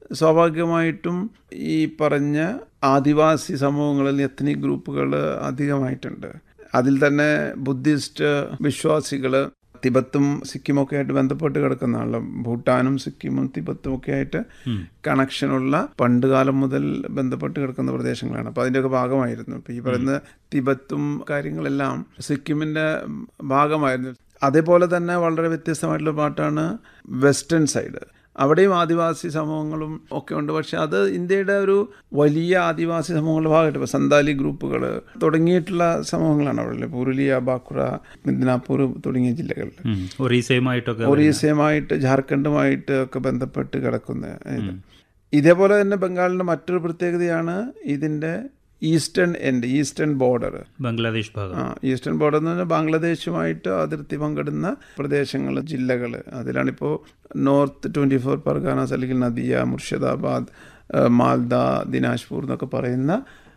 സ്വാഭാവികമായിട്ടും ഈ പറഞ്ഞ ആദിവാസി സമൂഹങ്ങളിൽ എത്നിക് ഗ്രൂപ്പുകൾ അധികമായിട്ടുണ്ട് അതിൽ തന്നെ ബുദ്ധിസ്റ്റ് വിശ്വാസികൾ തിബത്തും സിക്കിമൊക്കെ ആയിട്ട് ബന്ധപ്പെട്ട് കിടക്കുന്നതാണല്ലോ ഭൂട്ടാനും സിക്കിമും തിബത്തും ഒക്കെ ആയിട്ട് കണക്ഷനുള്ള പണ്ടുകാലം മുതൽ ബന്ധപ്പെട്ട് കിടക്കുന്ന പ്രദേശങ്ങളാണ് അപ്പോൾ അതിൻ്റെയൊക്കെ ഭാഗമായിരുന്നു ഇപ്പോൾ ഈ പറയുന്ന തിബത്തും കാര്യങ്ങളെല്ലാം സിക്കിമിൻ്റെ ഭാഗമായിരുന്നു അതേപോലെ തന്നെ വളരെ വ്യത്യസ്തമായിട്ടുള്ള പാട്ടാണ് വെസ്റ്റേൺ സൈഡ് അവിടെയും ആദിവാസി സമൂഹങ്ങളും ഒക്കെ ഉണ്ട് പക്ഷെ അത് ഇന്ത്യയുടെ ഒരു വലിയ ആദിവാസി സമൂഹങ്ങളുടെ ഭാഗമായിട്ട് ഇപ്പോൾ സന്താലി ഗ്രൂപ്പുകൾ തുടങ്ങിയിട്ടുള്ള സമൂഹങ്ങളാണ് അവിടെ പുരുലിയ ബാക്കുറ മിദ്നാപൂർ തുടങ്ങിയ ജില്ലകളിൽ ഉം. ഒറീസയുമായിട്ടൊക്കെ ഒറീസയുമായിട്ട് ജാർഖണ്ഡുമായിട്ട് ഒക്കെ ബന്ധപ്പെട്ട് കിടക്കുന്ന ഇത് ഇതേപോലെ തന്നെ ബംഗാളിൻ്റെ മറ്റൊരു പ്രത്യേകതയാണ് ഇതിൻ്റെ eastern end eastern border Bangladesh ഭാഗം ആ ഈസ്റ്റേൺ ബോർഡർ എന്ന് പറഞ്ഞാൽ ബംഗ്ലാദേശുമായിട്ട് അതിർത്തി പങ്കിടുന്ന പ്രദേശങ്ങൾ ജില്ലകൾ അതിലാണിപ്പോൾ നോർത്ത് ട്വൻറ്റി ഫോർ പർഗാനാസ് അല്ലെങ്കിൽ നദിയ മുർഷിദാബാദ് ഏഹ് മാൽദ ദിനാജ്പൂർ എന്നൊക്കെ പറയുന്ന